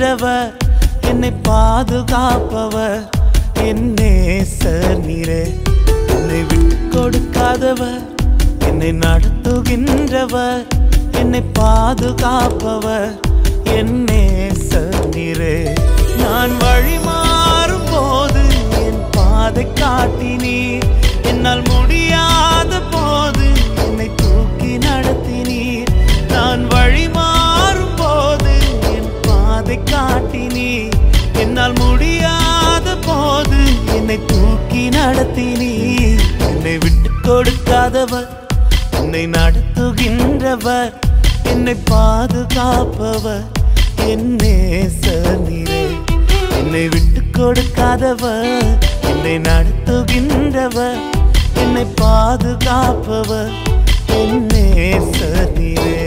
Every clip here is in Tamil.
நடத்துகின்றவர் என்னை பாதுகாப்பவர் என் நேசர் நீரே என்னை விட்டு கொடுக்காதவர் என்னை நடத்துகின்றவர் என்னை பாதுகாப்பவர் என் நேசர் நீரே நான் வழி மாறும் போது என் பாதை காட்டினீர் என்னால் முடியாத போது என்னை தூக்கி நடத்தினீர் நான் வழி மாறும் போது என் பாதை காட்டினீர் என்னால் முடியாத போது என்னை தூக்கி நடத்தினீர் என்னை விட்டு கொடுக்காதவர் என்னை நடத்துகின்றவர் என்னை பாதுகாப்பவர் என் நேசர் நீரே என்னை விட்டு கொடுக்காதவர் என்னை நடத்துகின்றவர் என்னை பாதுகாப்பவர் என் நேசர் நீரே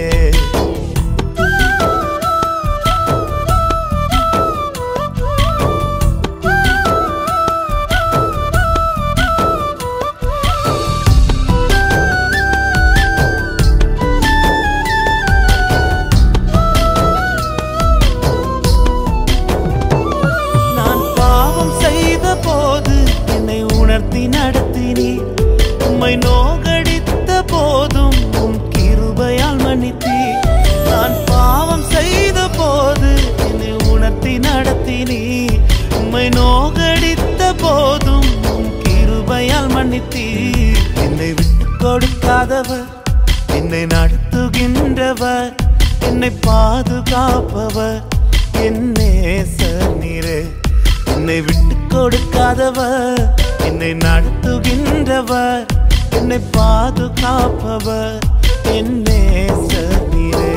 நான் பாவம் செய்த போது என்னை உணர்த்தி நடத்தினீர் உம்மை நோகடித்த போதும் உம் கிருபையால் மன்னித்தீர் நான் பாவம் செய்த போது என்னை உணர்த்தி நடத்தினீர் உம்மை நோகடித்த போதும் உம் கிருபையால் மன்னித்தீர் என்னை விட்டு கொடுக்காதவர் என்னை நடத்துகின்றவர் என்னை பாதுகாப்பவர் என் நேசர் நீரே என்னை விட்டு கொடுக்காதவர் என்னை நடத்துகின்றவர் என்னை பாதுகாப்பவர் என் நேசர் நீரே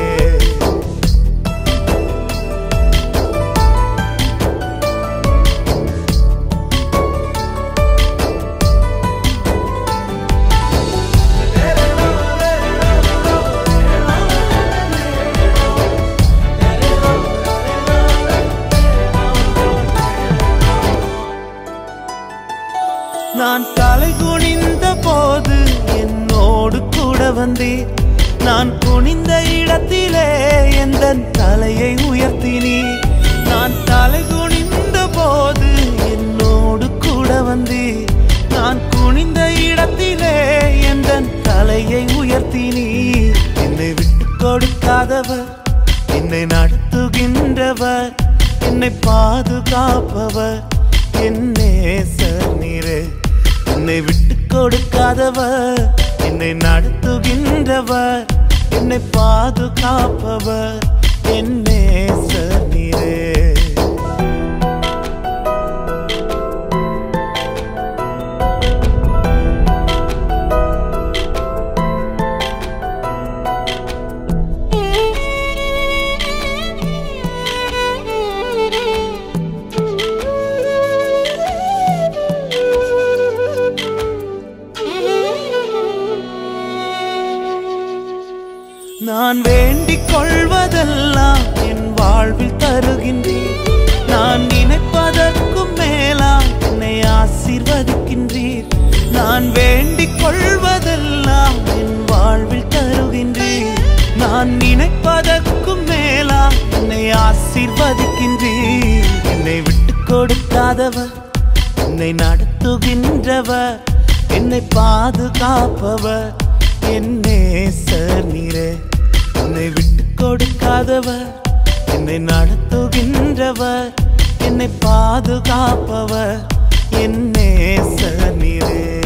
நான் தலை குனிந்த போது என்னோடு கூட வந்தீர் நான் குனிந்த இடத்திலே எந்த தலையை உயர்த்தினீர் நான் தலை குனிந்த போது என்னோடு கூட வந்தீர் நான் குனிந்த இடத்திலே எந்த தலையை உயர்த்தினீர் என்னை விட்டு கொடுக்காதவர் என்னை நடத்துகின்றவர் என்னை பாதுகாப்பவர் என் நேசர் நீரே என்னை விட்டு கொடுக்காதவர் என்னை நடத்துகின்றவர் என்னை பாதுகாப்பவர் என் நேசர் நீரே நான் வேண்டிக் கொள்வதெல்லாம் என் வாழ்வில் தருகின்றீர் நான் நினைப்பதற்கும் மேலா என்னை ஆசீர்வதிக்கின்றீர் நான் வேண்டிக் கொள்வதெல்லாம் என் வாழ்வில் தருகின்றீர் நான் நினைப்பதற்கும் மேலா என்னை ஆசீர்வதிக்கின்றீர் என்னை விட்டு கொடுக்காதவர் என்னை நடத்துகின்றவர் என்னை பாதுகாப்பவர் என் நேசர் நீரே என்னை விட்டு கொடுக்காதவர் என்னை நடத்துகின்றவர் என்னை பாதுகாப்பவர் என் நேசர் நீரே